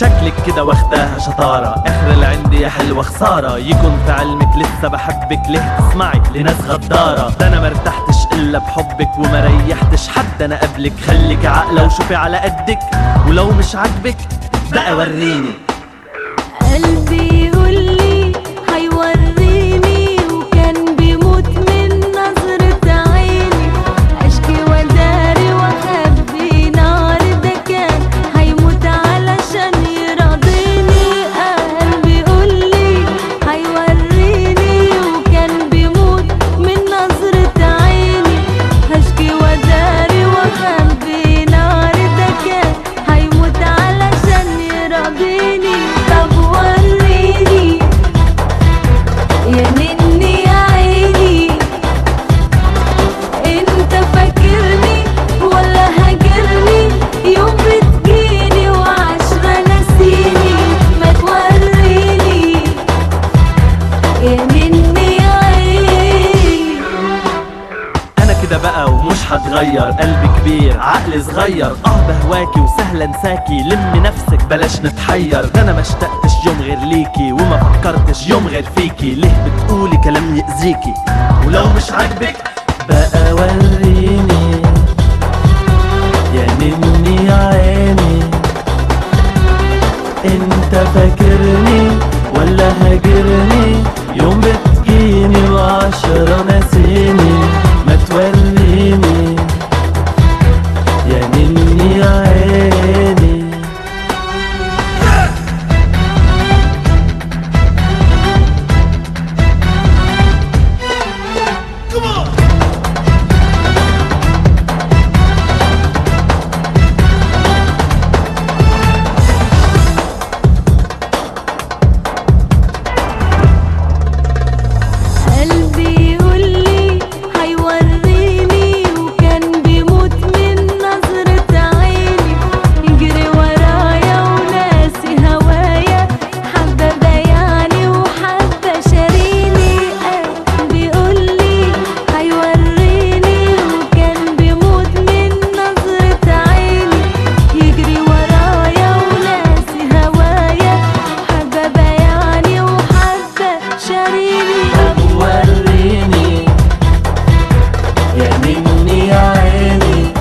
شكلك كده واخداها شطارة اخر اللي عندي يا حلوة خسارة يكون في علمك لسه بحبك ليه تسمعي لناس غدارة ده انا مرتحتش الا بحبك وما ريحتش حد انا قبلك خليك عاقلة وشوفي على قدك ولو مش عاجبك بقى وريني قلبي يقولي هيوريني وكان بيموت من نظرة عيني اشكي وداري واخبي نار ده كان هيموت علشان يرضيني قلبي يقولي هيوريني وكان بيموت من نظرة عيني هشكي وداري واخبي نار ده كان هيموت علشان يرضيني طب وريني يا نني يا عيني انت فاكرني ولا هاجرني يوم بتجيني وعشرة ناسيني ما توريني يا نني يا عيني انا كده بقى ومش هتغير قلبي كبير عقلي صغير اه بهواكي وسهل انساكي لمي نفسك بلاش نتحير ده انا ما اشتقتش يوم غير ليكي وما فكرتش يوم غير فيكي ليه بتقولي كلام يأذيكي ولو مش عاجبك بقى وريني يا نني يا عيني انت فاكرني ولا هاجرني يوم بتجيني وعشرة ناسيني ما توريني يا نني يا عيني قلبي يقولي هيوريني وكان بيموت من نظرة عيني يجري ورايا وناسي هوايا حبة بيعني وحبة شاريني قلبي يقولي هيوريني وكان بيموت من نظرة عيني يجري ورايا وناسي هوايا حبة بيعني وحبة شاريني طب وريني يا نني يا عيني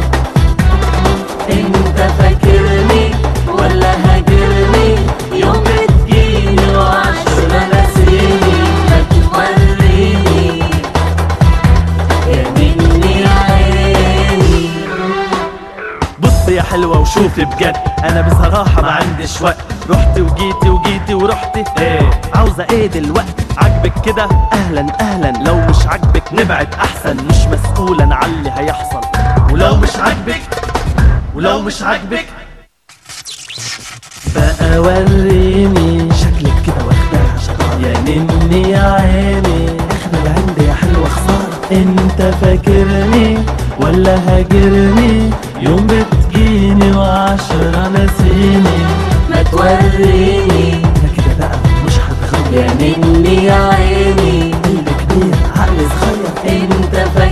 انت فاكرني ولا هاجرني يوم بتجيني وعشرة ناسيني ما توريني يا نني يا عيني بصي يا حلوة وشوفي بجد أنا بصراحة ما عنديش وقت رحتي وجيتي وجيتي ورحتي ايه عاوزة ايه دلوقتي عاجبك كده أهلا أهلا لو مش عاجبك نبعد أحسن مش مسؤول أنا على اللي هيحصل ولو مش عاجبك ولو مش عاجبك بقى وريني شكلك كده واخداها شطارة يا نني يا عيني اخنا اللي عندي يا حلوة خسارة انت فاكرني ولا هاجرني يوم بتجيني وعشرة ناسيني ما توريني انا كده بقى مش هتغير يا نني يا عيني قلبي كبير عقلي صغير انت فاكرني